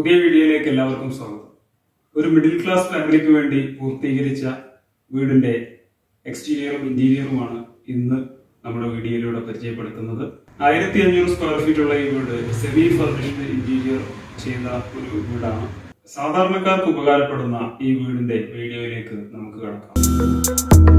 പുതിയ വീഡിയോയിലേക്ക് എല്ലാവർക്കും സ്വാഗതം ഒരു മിഡിൽ ക്ലാസ് ഫാമിലിക്ക് വേണ്ടി പൂർത്തീകരിച്ച വീടിന്റെ എക്സ്റ്റീരിയറും ഇന്റീരിയറുമാണ് ഇന്ന് നമ്മുടെ വീഡിയോയിലൂടെ പരിചയപ്പെടുത്തുന്നത് ആയിരത്തി അഞ്ഞൂറ് സ്ക്വയർ ഫീറ്റ് ഉള്ള ഈ വീട് സെമി ഫർണിഷ്ഡ് ഇന്റീരിയർ ചെയ്ത ഒരു വീടാണ് സാധാരണക്കാർക്ക് ഉപകാരപ്പെടുന്ന ഈ വീടിന്റെ വീഡിയോയിലേക്ക് നമുക്ക് കടക്കാം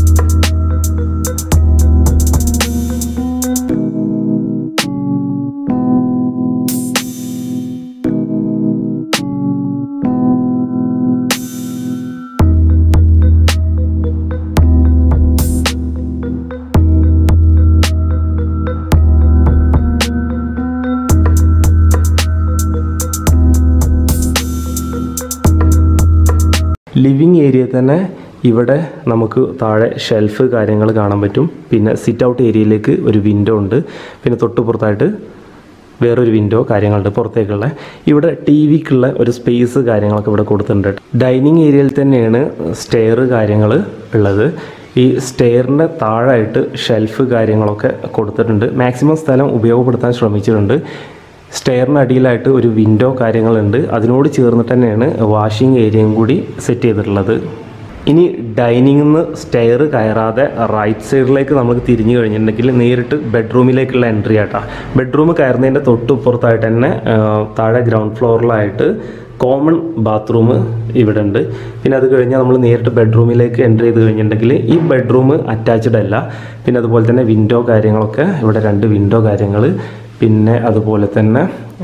ലിവിങ് ഏരിയ തന്നെ ഇവിടെ നമുക്ക് താഴെ ഷെൽഫ് കാര്യങ്ങൾ കാണാൻ പറ്റും പിന്നെ സിറ്റ് ഔട്ട് ഏരിയയിലേക്ക് ഒരു വിൻഡോ ഉണ്ട് പിന്നെ തൊട്ടുപുറത്തായിട്ട് വേറൊരു വിൻഡോ കാര്യങ്ങളുണ്ട് പുറത്തേക്കുള്ള ഇവിടെ ടി വിക്കുള്ള ഒരു സ്പേസ് കാര്യങ്ങളൊക്കെ ഇവിടെ കൊടുത്തിട്ടുണ്ട് ഡൈനിങ് ഏരിയയിൽ തന്നെയാണ് സ്റ്റെയർ കാര്യങ്ങൾ ഉള്ളത് ഈ സ്റ്റെയറിൻ്റെ താഴായിട്ട് ഷെൽഫ് കാര്യങ്ങളൊക്കെ കൊടുത്തിട്ടുണ്ട് മാക്സിമം സ്ഥലം ഉപയോഗപ്പെടുത്താൻ ശ്രമിച്ചിട്ടുണ്ട് സ്റ്റെയറിന് അടിയിലായിട്ട് ഒരു വിൻഡോ കാര്യങ്ങളുണ്ട് അതിനോട് ചേർന്നിട്ട് തന്നെയാണ് വാഷിംഗ് ഏരിയയും കൂടി സെറ്റ് ചെയ്തിട്ടുള്ളത് ഇനി ഡൈനിങ്ങിൽ നിന്ന് സ്റ്റെയർ കയറാതെ റൈറ്റ് സൈഡിലേക്ക് നമുക്ക് തിരിഞ്ഞു കഴിഞ്ഞിട്ടുണ്ടെങ്കിൽ നേരിട്ട് ബെഡ്റൂമിലേക്കുള്ള എൻട്രി ആട്ടാ ബെഡ്റൂം കയറുന്നതിൻ്റെ തൊട്ടുപുറത്തായിട്ട് തന്നെ ആ, താഴെ ഗ്രൗണ്ട് ഫ്ലോറിലായിട്ട് കോമൺ ബാത്റൂം ഇവിടെ ഉണ്ട് പിന്നെ അത് കഴിഞ്ഞാൽ നമ്മൾ നേരിട്ട് ബെഡ്റൂമിലേക്ക് എൻ്റർ ചെയ്ത് കഴിഞ്ഞിട്ടുണ്ടെങ്കിൽ ഈ ബെഡ്റൂം അറ്റാച്ച്ഡ് അല്ല പിന്നെ അതുപോലെ തന്നെ വിൻഡോ കാര്യങ്ങളൊക്കെ ഇവിടെ രണ്ട് വിൻഡോ കാര്യങ്ങൾ പിന്നെ അതുപോലെ തന്നെ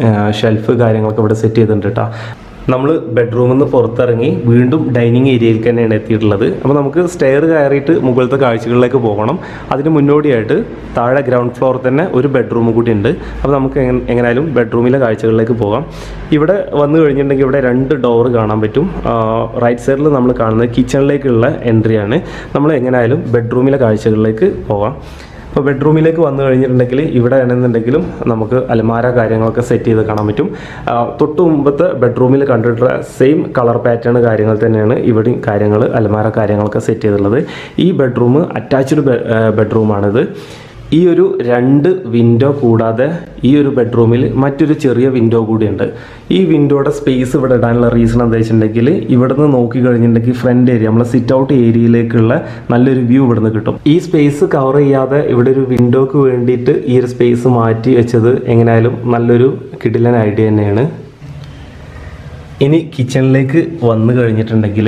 ഷെൽഫ് കാര്യങ്ങളൊക്കെ ഇവിടെ സെറ്റ് ചെയ്തിട്ടുണ്ട് കേട്ടോ നമ്മൾ ബെഡ്റൂമിൽ നിന്ന് പുറത്തിറങ്ങി വീണ്ടും ഡൈനിങ് ഏരിയയിലേക്ക് തന്നെയാണ് എത്തിയിട്ടുള്ളത് അപ്പോൾ നമുക്ക് സ്റ്റെയർ കയറിയിട്ട് മുകളിലത്തെ കാഴ്ചകളിലേക്ക് പോകണം അതിന് മുന്നോടിയായിട്ട് താഴെ ഗ്രൗണ്ട് ഫ്ലോറിൽ തന്നെ ഒരു ബെഡ്റൂം കൂടി ഉണ്ട് അപ്പോൾ നമുക്ക് എങ്ങ- എങ്ങനെയായാലും ബെഡ്റൂമിലെ കാഴ്ചകളിലേക്ക് പോകാം ഇവിടെ വന്നു കഴിഞ്ഞിട്ടുണ്ടെങ്കിൽ ഇവിടെ രണ്ട് ഡോറ് കാണാൻ പറ്റും റൈറ്റ് സൈഡിൽ നമ്മൾ കാണുന്നത് കിച്ചണിലേക്കുള്ള എൻട്രിയാണ് നമ്മൾ എങ്ങനെയായാലും ബെഡ്റൂമിലെ കാഴ്ചകളിലേക്ക് പോകാം അപ്പോൾ ബെഡ്റൂമിലേക്ക് വന്നു കഴിഞ്ഞിട്ടുണ്ടെങ്കിൽ ഇവിടെ ആണെന്നുണ്ടെങ്കിലും നമുക്ക് അലമാര കാര്യങ്ങളൊക്കെ സെറ്റ് ചെയ്ത് കാണാൻ പറ്റും ആ, തൊട്ട് മുമ്പത്തെ ബെഡ്റൂമിൽ കണ്ടിട്ടുള്ള സെയിം കളർ പാറ്റേൺ കാര്യങ്ങൾ തന്നെയാണ് ഇവിടെയും കാര്യങ്ങൾ അലമാര കാര്യങ്ങളൊക്കെ സെറ്റ് ചെയ്തിട്ടുള്ളത് ഈ ബെഡ്റൂം അറ്റാച്ച്ഡ് ബെഡ്റൂമാണിത് ഈ ഒരു രണ്ട് വിൻഡോ കൂടാതെ ഈ ഒരു ബെഡ്റൂമിൽ മറ്റൊരു ചെറിയ വിൻഡോ കൂടിയുണ്ട് ഈ വിൻഡോയുടെ സ്പേസ് ഇവിടെ ഇടാനുള്ള റീസൺ എന്താ വെച്ചിട്ടുണ്ടെങ്കിൽ ഇവിടെ നിന്ന് നോക്കി കഴിഞ്ഞിട്ടുണ്ടെങ്കിൽ ഫ്രണ്ട് ഏരിയ നമ്മളെ സിറ്റ് ഔട്ട് ഏരിയയിലേക്കുള്ള നല്ലൊരു വ്യൂ ഇവിടുന്ന് കിട്ടും ഈ സ്പേസ് കവർ ചെയ്യാതെ ഇവിടെ ഒരു വിൻഡോക്ക് വേണ്ടിയിട്ട് ഈ ഒരു സ്പേസ് മാറ്റി വെച്ചത് എങ്ങനെയായാലും നല്ലൊരു കിടിലൻ ഐഡിയ തന്നെയാണ് ഇനി കിച്ചണിലേക്ക് വന്നു കഴിഞ്ഞിട്ടുണ്ടെങ്കിൽ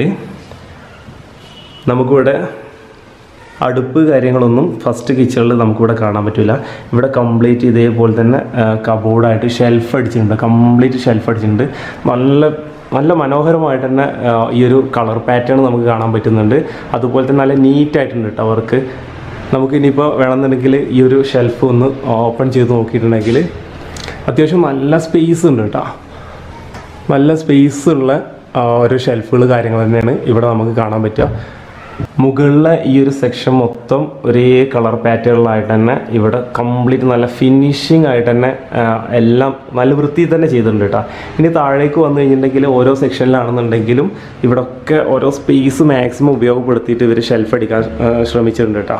നമുക്കിവിടെ അടുപ്പ് കാര്യങ്ങളൊന്നും ഫസ്റ്റ് കിച്ചണിൽ നമുക്കിവിടെ കാണാൻ പറ്റില്ല ഇവിടെ കംപ്ലീറ്റ് ഇതേപോലെ തന്നെ കബോർഡായിട്ട് ഷെൽഫ് അടിച്ചിട്ടുണ്ട് കംപ്ലീറ്റ് ഷെൽഫ് അടിച്ചിട്ടുണ്ട് നല്ല നല്ല മനോഹരമായിട്ട് തന്നെ ആ, ഈ ഒരു കളർ പാറ്റേൺ നമുക്ക് കാണാൻ പറ്റുന്നുണ്ട് അതുപോലെ തന്നെ നല്ല നീറ്റായിട്ടുണ്ട് കേട്ടോ അവർക്ക് നമുക്ക് ഇനിയിപ്പോൾ വേണമെന്നുണ്ടെങ്കിൽ ഈ ഒരു ഷെൽഫ് ഒന്ന് ഓപ്പൺ ചെയ്ത് നോക്കിയിട്ടുണ്ടെങ്കിൽ അത്യാവശ്യം നല്ല സ്പേസ് ഉണ്ട് കേട്ടോ നല്ല സ്പേസ് ഉള്ള ആ, ഒരു ഷെൽഫുകൾ കാര്യങ്ങൾ തന്നെയാണ് ഇവിടെ നമുക്ക് കാണാൻ പറ്റുക മുകളിലെ ഈ ഒരു സെക്ഷൻ മൊത്തം ഒരേ കളർ പാറ്റേണിലായിട്ട് തന്നെ ഇവിടെ കംപ്ലീറ്റ് നല്ല ഫിനിഷിംഗ് ആയിട്ട് തന്നെ ആ, എല്ലാം നല്ല വൃത്തിയിൽ തന്നെ ചെയ്തിട്ടുണ്ട് കേട്ടോ ഇനി താഴേക്ക് വന്നു കഴിഞ്ഞിട്ടുണ്ടെങ്കിൽ ഓരോ സെക്ഷനിലാണെന്നുണ്ടെങ്കിലും ഇവിടെ ഒക്കെ ഓരോ സ്പേസ് മാക്സിമം ഉപയോഗപ്പെടുത്തിയിട്ട് ഇവർ ഷെൽഫ് അടിക്കാൻ ആ, ശ്രമിച്ചിട്ടുണ്ട് കേട്ടോ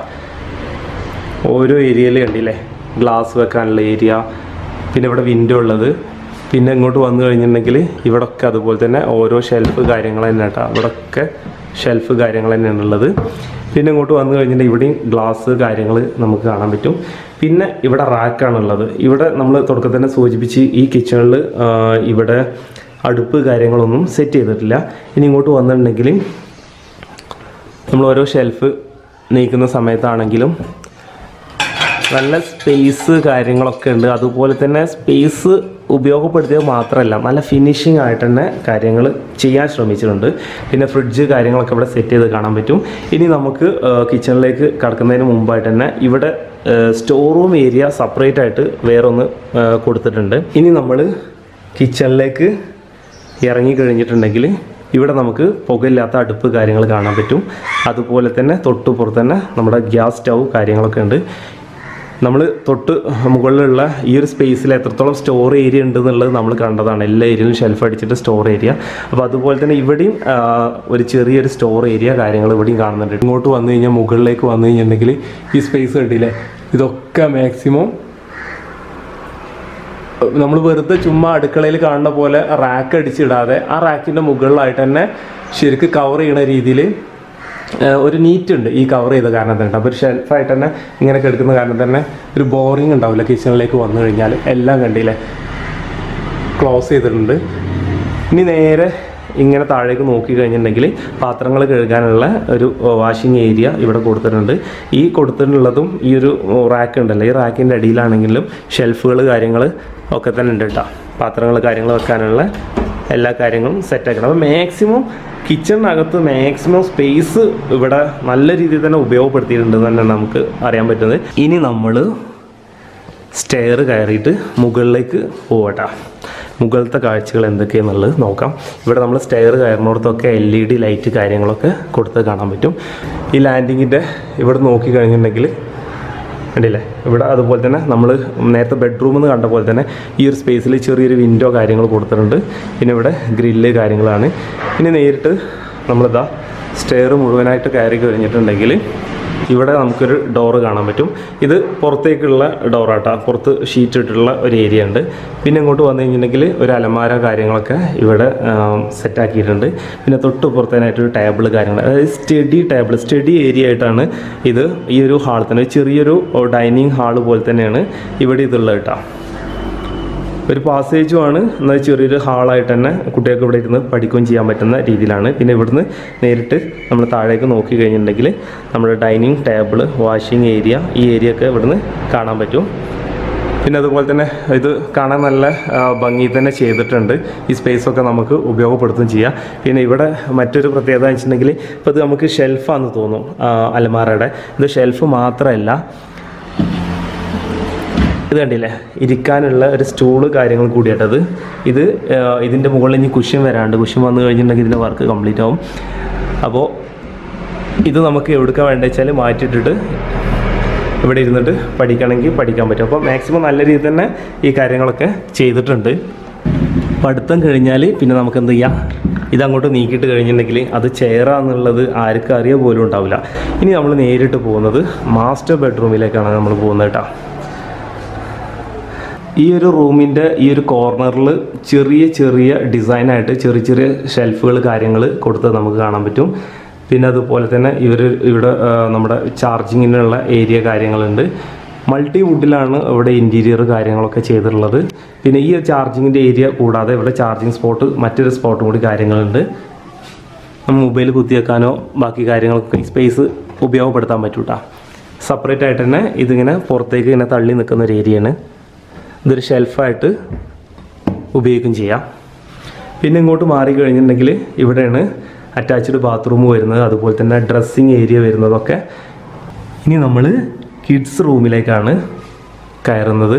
ഓരോ ഏരിയയിൽ കണ്ടില്ലേ ഗ്ലാസ് വെക്കാനുള്ള ഏരിയ പിന്നെ ഇവിടെ വിൻഡോ ഉള്ളത് പിന്നെ ഇങ്ങോട്ട് വന്നു കഴിഞ്ഞിട്ടുണ്ടെങ്കിൽ ഇവിടൊക്കെ അതുപോലെ തന്നെ ഓരോ ഷെൽഫ് കാര്യങ്ങൾ തന്നെ കേട്ടോ ഇവിടൊക്കെ ഷെൽഫ് കാര്യങ്ങൾ തന്നെയാണ് ഉള്ളത് പിന്നെ ഇങ്ങോട്ട് വന്നു കഴിഞ്ഞിട്ടുണ്ടെങ്കിൽ ഇവിടെയും ഗ്ലാസ് കാര്യങ്ങൾ നമുക്ക് കാണാൻ പറ്റും പിന്നെ ഇവിടെ റാക്കാണുള്ളത് ഇവിടെ നമ്മൾ തുടക്കത്തിൽ തന്നെ സൂചിപ്പിച്ച് ഈ കിച്ചണിൽ ഇവിടെ അടുപ്പ് കാര്യങ്ങളൊന്നും സെറ്റ് ചെയ്തിട്ടില്ല ഇനി ഇങ്ങോട്ട് വന്നിട്ടുണ്ടെങ്കിൽ നമ്മൾ ഓരോ ഷെൽഫ് നീക്കുന്ന സമയത്താണെങ്കിലും നല്ല സ്പേസ് കാര്യങ്ങളൊക്കെ ഉണ്ട് അതുപോലെ തന്നെ സ്പേസ് ഉപയോഗപ്പെടുത്തിയത് മാത്രമല്ല നല്ല ഫിനിഷിംഗ് ആയിട്ട് തന്നെ കാര്യങ്ങൾ ചെയ്യാൻ ശ്രമിച്ചിട്ടുണ്ട് പിന്നെ ഫ്രിഡ്ജ് കാര്യങ്ങളൊക്കെ ഇവിടെ സെറ്റ് ചെയ്ത് കാണാൻ പറ്റും ഇനി നമുക്ക് കിച്ചണിലേക്ക് കടക്കുന്നതിന് മുമ്പായിട്ട് തന്നെ ഇവിടെ സ്റ്റോർ റൂം ഏരിയ സെപ്പറേറ്റ് ആയിട്ട് വേറൊന്ന് ആ, കൊടുത്തിട്ടുണ്ട് ഇനി നമ്മൾ കിച്ചണിലേക്ക് ഇറങ്ങി കഴിഞ്ഞിട്ടുണ്ടെങ്കിൽ ഇവിടെ നമുക്ക് പുകയില്ലാത്ത അടുപ്പ് കാര്യങ്ങൾ കാണാൻ പറ്റും അതുപോലെ തന്നെ തൊട്ടുപുറത്ത് തന്നെ നമ്മുടെ ഗ്യാസ് സ്റ്റൗ കാര്യങ്ങളൊക്കെ ഉണ്ട് നമ്മൾ തൊട്ട് മുകളിലുള്ള ഈ ഒരു സ്പേസിൽ എത്രത്തോളം സ്റ്റോർ ഏരിയ ഉണ്ട് എന്നുള്ളത് നമ്മൾ കണ്ടതാണ് എല്ലാ ഏരിയയിലും ഷെൽഫ് അടിച്ചിട്ട് സ്റ്റോർ ഏരിയ അപ്പോൾ അതുപോലെ തന്നെ ഇവിടെയും ആ, ഒരു ചെറിയൊരു സ്റ്റോർ ഏരിയ കാര്യങ്ങൾ ഇവിടെയും കാണുന്നുണ്ട് ഇങ്ങോട്ട് വന്നു കഴിഞ്ഞാൽ മുകളിലേക്ക് വന്നു കഴിഞ്ഞിട്ടുണ്ടെങ്കിൽ ഈ സ്പേസ് കണ്ടില്ലേ ഇതൊക്കെ മാക്സിമം നമ്മൾ വെറുതെ ചുമ്മാ അടുക്കളയിൽ കാണുന്ന പോലെ റാക്ക് അടിച്ചിടാതെ ആ റാക്കിൻ്റെ മുകളിലായിട്ട് തന്നെ ശരിക്ക് കവർ ചെയ്യണ രീതിയിൽ ഒരു നീറ്റ് ഉണ്ട് ഈ കവർ ചെയ്ത കാരണം തന്നെ അപ്പോൾ ഒരു ഷെൽഫായിട്ട് തന്നെ ഇങ്ങനെ കിടക്കുന്ന കാരണം തന്നെ ഒരു ബോറിങ് ഉണ്ടാവില്ല കിച്ചണിലേക്ക് വന്നു കഴിഞ്ഞാൽ എല്ലാം കണ്ടില്ലേ ക്ലോസ് ചെയ്തിട്ടുണ്ട് ഇനി നേരെ ഇങ്ങനെ താഴേക്ക് നോക്കി കഴിഞ്ഞിട്ടുണ്ടെങ്കിൽ പാത്രങ്ങൾ കഴുകാനുള്ള ഒരു വാഷിംഗ് ഏരിയ ഇവിടെ കൊടുത്തിട്ടുണ്ട് ഈ കൊടുത്തിട്ടുള്ളതും ഈ ഒരു റാക്ക് ഉണ്ടല്ലോ ഈ റാക്കിൻ്റെ അടിയിലാണെങ്കിലും ഷെൽഫുകൾ കാര്യങ്ങൾ ഒക്കെ തന്നെ ഉണ്ട് കേട്ടോ പാത്രങ്ങൾ കാര്യങ്ങൾ വെക്കാനുള്ള എല്ലാ കാര്യങ്ങളും സെറ്റ് ആക്കണം അപ്പോൾ മാക്സിമം കിച്ചണിനകത്ത് മാക്സിമം സ്പേസ് ഇവിടെ നല്ല രീതിയിൽ തന്നെ ഉപയോഗപ്പെടുത്തിയിട്ടുണ്ടെന്ന് തന്നെ നമുക്ക് അറിയാൻ പറ്റുന്നത് ഇനി നമ്മൾ സ്റ്റെയർ കയറിയിട്ട് മുകളിലേക്ക് പോവട്ടെ മുകളിലത്തെ കാഴ്ചകൾ എന്തൊക്കെയാണെന്നുള്ളത് നോക്കാം ഇവിടെ നമ്മൾ സ്റ്റെയർ കയറുന്നിടത്തൊക്കെ എൽ ഇ ഡി ലൈറ്റ് കാര്യങ്ങളൊക്കെ കൊടുത്ത് കാണാൻ പറ്റും ഈ ലാൻഡിങ്ങിൻ്റെ ഇവിടെ നോക്കി കഴിഞ്ഞിട്ടുണ്ടെങ്കിൽ കണ്ടില്ലേ ഇവിടെ അതുപോലെ തന്നെ നമ്മൾ നേരത്തെ ബെഡ്റൂമിൽ നിന്ന് കണ്ട പോലെ തന്നെ ഈ ഒരു സ്പേസിൽ ചെറിയൊരു വിൻഡോ കാര്യങ്ങൾ കൊടുത്തിട്ടുണ്ട് പിന്നെ ഇവിടെ ഗ്രില്ല് കാര്യങ്ങളാണ് ഇനി നേരിട്ട് നമ്മളിതാ സ്റ്റെയർ മുഴുവനായിട്ട് കയറി കഴിഞ്ഞിട്ടുണ്ടെങ്കിൽ ഇവിടെ നമുക്കൊരു ഡോറ് കാണാൻ പറ്റും ഇത് പുറത്തേക്കുള്ള ഡോറാട്ടാ പുറത്ത് ഷീറ്റ് ഇട്ടിട്ടുള്ള ഒരു ഏരിയ ഉണ്ട് പിന്നെ ഇങ്ങോട്ട് വന്നു കഴിഞ്ഞിട്ടുണ്ടെങ്കിൽ ഒരു അലമാര കാര്യങ്ങളൊക്കെ ഇവിടെ സെറ്റാക്കിയിട്ടുണ്ട് പിന്നെ തൊട്ട് പുറത്തേനായിട്ട് ഒരു ടേബിൾ കാര്യങ്ങൾ അതായത് സ്റ്റഡി ടേബിൾ സ്റ്റഡി ഏരിയ ആയിട്ടാണ് ഇത് ഈ ഒരു ഹാൾ തന്നെ ചെറിയൊരു ഡൈനിങ് ഹാൾ പോലെ തന്നെയാണ് ഇവിടെ ഇതുള്ളത് കേട്ടോ ഒരു പാസേജും ആണ് എന്നാൽ ചെറിയൊരു ഹാളായിട്ട് തന്നെ കുട്ടികൾക്ക് ഇവിടെ ഇരുന്ന് പഠിക്കുകയും ചെയ്യാൻ പറ്റുന്ന രീതിയിലാണ് പിന്നെ ഇവിടുന്ന് നേരിട്ട് നമ്മൾ താഴേക്ക് നോക്കി കഴിഞ്ഞിട്ടുണ്ടെങ്കിൽ നമ്മുടെ ഡൈനിങ് ടേബിൾ വാഷിംഗ് ഏരിയ ഈ ഏരിയ ഒക്കെ ഇവിടുന്ന് കാണാൻ പറ്റും പിന്നെ അതുപോലെ തന്നെ ഇത് കാണാൻ നല്ല ആ, ഭംഗി തന്നെ ചെയ്തിട്ടുണ്ട് ഈ സ്പേസ് ഒക്കെ നമുക്ക് ഉപയോഗപ്പെടുത്തുകയും ചെയ്യാം പിന്നെ ഇവിടെ മറ്റൊരു പ്രത്യേകത എന്ന് വെച്ചിട്ടുണ്ടെങ്കിൽ ഇപ്പോൾ ഇത് നമുക്ക് ഷെൽഫാന്ന് തോന്നും ആ, അലമാരയുടെ ഇത് ഷെൽഫ് മാത്രമല്ല ഇത് കണ്ടില്ലേ ഇരിക്കാനുള്ള ഒരു സ്റ്റൂള് കാര്യങ്ങൾ കൂടിയാട്ടത് ഇത് ആ, ഇതിൻ്റെ മുകളിൽ ഇനി കുഷ്യൻ വരാണ്ട് കുഷ്യൻ വന്നു കഴിഞ്ഞിട്ടുണ്ടെങ്കിൽ ഇതിൻ്റെ വർക്ക് കംപ്ലീറ്റ് ആവും അപ്പോൾ ഇത് നമുക്ക് എവിടുക്കാൻ വേണ്ടത് വെച്ചാൽ മാറ്റിയിട്ടിട്ട് ഇവിടെ ഇരുന്നിട്ട് പഠിക്കണമെങ്കിൽ പഠിക്കാൻ പറ്റും അപ്പോൾ മാക്സിമം നല്ല രീതിയിൽ തന്നെ ഈ കാര്യങ്ങളൊക്കെ ചെയ്തിട്ടുണ്ട് പഠിത്തം കഴിഞ്ഞാൽ പിന്നെ നമുക്ക് എന്ത് ചെയ്യാം ഇതങ്ങോട്ട് നീക്കിയിട്ട് കഴിഞ്ഞിട്ടുണ്ടെങ്കിൽ അത് ചെയറാന്നുള്ളത് ആർക്കും അറിയ പോലും ഉണ്ടാവില്ല ഇനി നമ്മൾ നേരിട്ട് പോകുന്നത് മാസ്റ്റർ ബെഡ്റൂമിലേക്കാണ് നമ്മൾ പോകുന്നത് കേട്ടോ ഈ ഒരു റൂമിൻ്റെ ഈ ഒരു കോർണറിൽ ചെറിയ ചെറിയ ഡിസൈനായിട്ട് ചെറിയ ചെറിയ ഷെൽഫുകൾ കാര്യങ്ങൾ കൊടുത്തത് നമുക്ക് കാണാൻ പറ്റും പിന്നെ അതുപോലെ തന്നെ ഇവർ ഇവിടെ ആ, നമ്മുടെ ചാർജിങ്ങിനുള്ള ഏരിയ കാര്യങ്ങളുണ്ട് മൾട്ടി വുഡിലാണ് ഇവിടെ ഇൻറ്റീരിയർ കാര്യങ്ങളൊക്കെ ചെയ്തിട്ടുള്ളത് പിന്നെ ഈ ചാർജിങ്ങിൻ്റെ ഏരിയ കൂടാതെ ഇവിടെ ചാർജിങ് സ്പോട്ട് മറ്റൊരു സ്പോട്ടും കൂടി കാര്യങ്ങളുണ്ട് നമ്മൾ മൊബൈൽ കുത്തിവെക്കാനോ ബാക്കി കാര്യങ്ങളൊക്കെ സ്പേസ് ഉപയോഗപ്പെടുത്താൻ പറ്റൂട്ടാ സെപ്പറേറ്റ് ആയിട്ട് തന്നെ ഇതിങ്ങനെ പുറത്തേക്ക് ഇങ്ങനെ തള്ളി നിൽക്കുന്ന ഒരു ഏരിയയാണ് ഇതൊരു ഷെൽഫായിട്ട് ഉപയോഗിക്കുകയും ചെയ്യാം പിന്നെ ഇങ്ങോട്ട് മാറി കഴിഞ്ഞിട്ടുണ്ടെങ്കിൽ ഇവിടെയാണ് അറ്റാച്ച്ഡ് ബാത്റൂം വരുന്നത് അതുപോലെ തന്നെ ഡ്രസ്സിങ് ഏരിയ വരുന്നതൊക്കെ ഇനി നമ്മൾ കിഡ്സ് റൂമിലേക്കാണ് കയറുന്നത്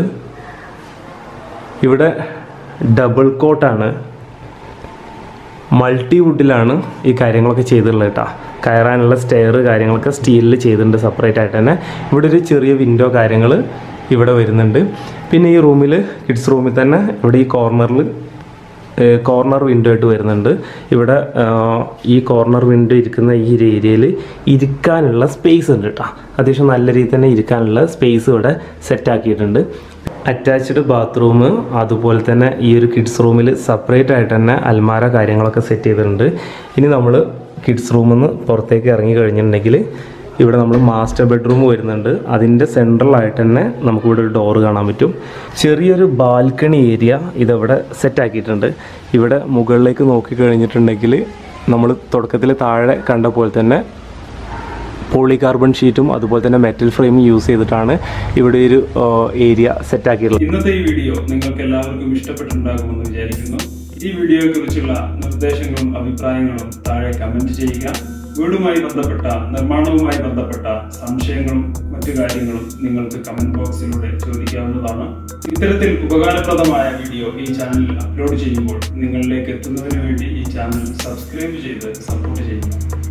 ഇവിടെ ഡബിൾ കോട്ടാണ് മൾട്ടി വുഡിലാണ് ഈ കാര്യങ്ങളൊക്കെ ചെയ്തിട്ടുള്ളത് കേട്ടോ കയറാനുള്ള സ്റ്റെയർ കാര്യങ്ങളൊക്കെ സ്റ്റീലിൽ ചെയ്തിട്ടുണ്ട് സെപ്പറേറ്റ് ആയിട്ട് തന്നെ ഇവിടെ ഒരു ചെറിയ വിൻഡോ കാര്യങ്ങൾ ഇവിടെ വരുന്നുണ്ട് പിന്നെ ഈ റൂമിൽ കിഡ്സ് റൂമിൽ തന്നെ ഇവിടെ ഈ കോർണറിൽ കോർണർ വിൻഡോ ആയിട്ട് വരുന്നുണ്ട് ഇവിടെ ആ, ഈ കോർണർ വിൻഡോ ഇരിക്കുന്ന ഈ ഒരു ഏരിയയിൽ ഇരിക്കാനുള്ള സ്പേസ് ഉണ്ട് കേട്ടോ അത്യാവശ്യം നല്ല രീതിയിൽ തന്നെ ഇരിക്കാനുള്ള സ്പേസ് ഇവിടെ സെറ്റ് ആക്കിയിട്ടുണ്ട് അറ്റാച്ച്ഡ് ബാത്റൂം അതുപോലെ തന്നെ ഈ ഒരു കിഡ്സ് റൂമിൽ സെപ്പറേറ്റ് ആയിട്ട് തന്നെ അൽമാര കാര്യങ്ങളൊക്കെ സെറ്റ് ചെയ്തിട്ടുണ്ട് ഇനി നമ്മൾ കിഡ്സ് റൂമിൽ നിന്ന് പുറത്തേക്ക് ഇറങ്ങി കഴിഞ്ഞിട്ടുണ്ടെങ്കിൽ ഇവിടെ നമ്മൾ മാസ്റ്റർ ബെഡ്റൂം വരുന്നുണ്ട് അതിൻ്റെ സെൻട്രലായിട്ട് തന്നെ നമുക്കിവിടെ ഒരു ഡോറ് കാണാൻ പറ്റും ചെറിയൊരു ബാൽക്കണി ഏരിയ ഇതവിടെ സെറ്റ് ആക്കിയിട്ടുണ്ട് ഇവിടെ മുകളിലേക്ക് നോക്കി കഴിഞ്ഞിട്ടുണ്ടെങ്കിൽ നമ്മൾ തുടക്കത്തിൽ താഴെ കണ്ട പോലെ തന്നെ പോളികാർബൺ ഷീറ്റും അതുപോലെ തന്നെ മെറ്റൽ ഫ്രെയിമും യൂസ് ചെയ്തിട്ടാണ് ഇവിടെ ഒരു ഏരിയ സെറ്റ് ആക്കിയിട്ടുള്ളത് ഇന്നത്തെ ഈ വീഡിയോ നിങ്ങൾക്ക് എല്ലാവർക്കും ഇഷ്ടപ്പെട്ടിട്ടുണ്ടാകുമെന്ന് വിചാരിക്കുന്നു ഈ വീഡിയോയെ കുറിച്ചുള്ള നിർദ്ദേശങ്ങളും അഭിപ്രായങ്ങളും താഴെ കമന്റ് ചെയ്യുക വീടുമായി ബന്ധപ്പെട്ട നിർമ്മാണവുമായി ബന്ധപ്പെട്ട സംശയങ്ങളും മറ്റു കാര്യങ്ങളും നിങ്ങൾക്ക് കമന്റ് ബോക്സിലൂടെ ചോദിക്കാവുന്നതാണ് ഇത്തരത്തിൽ ഉപകാരപ്രദമായ വീഡിയോ ഈ ചാനലിൽ അപ്ലോഡ് ചെയ്യുമ്പോൾ നിങ്ങളിലേക്ക് എത്തുന്നതിന് വേണ്ടി ഈ ചാനൽ സബ്സ്ക്രൈബ് ചെയ്ത് സപ്പോർട്ട് ചെയ്യുക